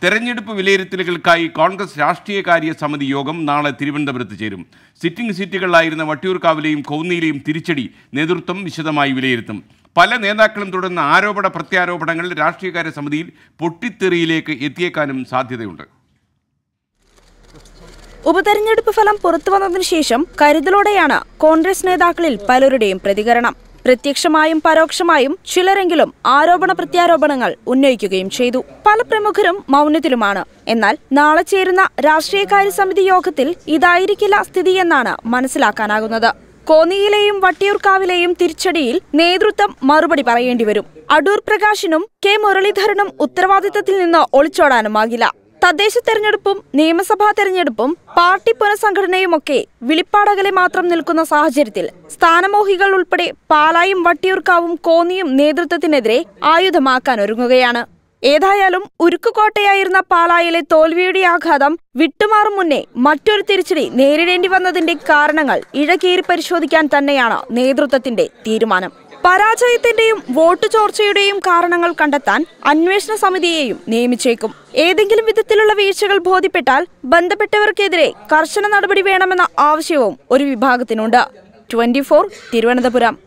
തെരഞ്ഞെടുപ്പ് വിലയിരുത്തലുകൾക്കായി കോൺഗ്രസ് രാഷ്ട്രീയകാര്യ സമിതി യോഗം നാളെ തിരുവനന്തപുരത്ത് ചേരും സിറ്റിംഗ് സീറ്റുകളിലായിരുന്ന വട്ടിയൂർക്കാവിലെയും കൗന്നിയിലെയും തിരിച്ചടി നേതൃത്വം വിശദമായി വിലയിരുത്തും പല നേതാക്കളും തുടർന്ന ആരോപണ പ്രത്യാരോപണങ്ങൾ രാഷ്ട്രീയകാര്യ സമിതിയിൽ പൊട്ടിത്തെറിയിലേക്ക് എത്തിയേക്കാനും സാധ്യതയുണ്ട് ഉപതെരഞ്ഞെടുപ്പ് ഫലം പുറത്തു വന്നതിനു ശേഷം കരുതലോടെയാണ് കോൺഗ്രസ് നേതാക്കളിൽ പലരുടെയും പ്രതികരണം പ്രത്യക്ഷമായും പരോക്ഷമായും ചിലരെങ്കിലും ആരോപണ പ്രത്യാരോപണങ്ങൾ ഉന്നയിക്കുകയും ചെയ്തു പല പ്രമുഖരും മൗനത്തിലുമാണ് എന്നാൽ നാളെ ചേരുന്ന രാഷ്ട്രീയകാര്യ സമിതി യോഗത്തിൽ ഇതായിരിക്കില്ല സ്ഥിതിയെന്നാണ് മനസ്സിലാക്കാനാകുന്നത് കോന്നിയിലെയും വട്ടിയൂർക്കാവിലെയും തിരിച്ചടിയിൽ നേതൃത്വം മറുപടി പറയേണ്ടി വരും അടൂർ പ്രകാശിനും കെ മുരളീധരനും ഉത്തരവാദിത്തത്തിൽ നിന്ന് ഒളിച്ചോടാനുമാകില്ല തദ്ദേശ തെരഞ്ഞെടുപ്പും നിയമസഭാ തെരഞ്ഞെടുപ്പും പാർട്ടി പുനഃസംഘടനയുമൊക്കെ വിളിപ്പാടകലെ മാത്രം നിൽക്കുന്ന സാഹചര്യത്തിൽ സ്ഥാനമോഹികൾ ഉൾപ്പെടെ പാലായും വട്ടിയൂർക്കാവും കോന്നിയും നേതൃത്വത്തിനെതിരെ ആയുധമാക്കാൻ ഒരുങ്ങുകയാണ് ഏതായാലും ഉരുക്കുകോട്ടയായിരുന്ന പാലായിലെ തോൽവിയുടെ ആഘാതം വിട്ടുമാറും മുന്നേ മറ്റൊരു തിരിച്ചടി നേരിടേണ്ടി വന്നതിന്റെ കാരണങ്ങൾ ഇഴകീറി പരിശോധിക്കാൻ തന്നെയാണ് നേതൃത്വത്തിന്റെ തീരുമാനം പരാജയത്തിന്റെയും വോട്ട് ചോർച്ചയുടെയും കാരണങ്ങൾ കണ്ടെത്താൻ അന്വേഷണ സമിതിയെയും നിയമിച്ചേക്കും ഏതെങ്കിലും വിധത്തിലുള്ള വീഴ്ചകൾ ബോധ്യപ്പെട്ടാൽ ബന്ധപ്പെട്ടവർക്കെതിരെ കർശന നടപടി വേണമെന്ന ആവശ്യവും ഒരു വിഭാഗത്തിനുണ്ട് ട്വന്റി തിരുവനന്തപുരം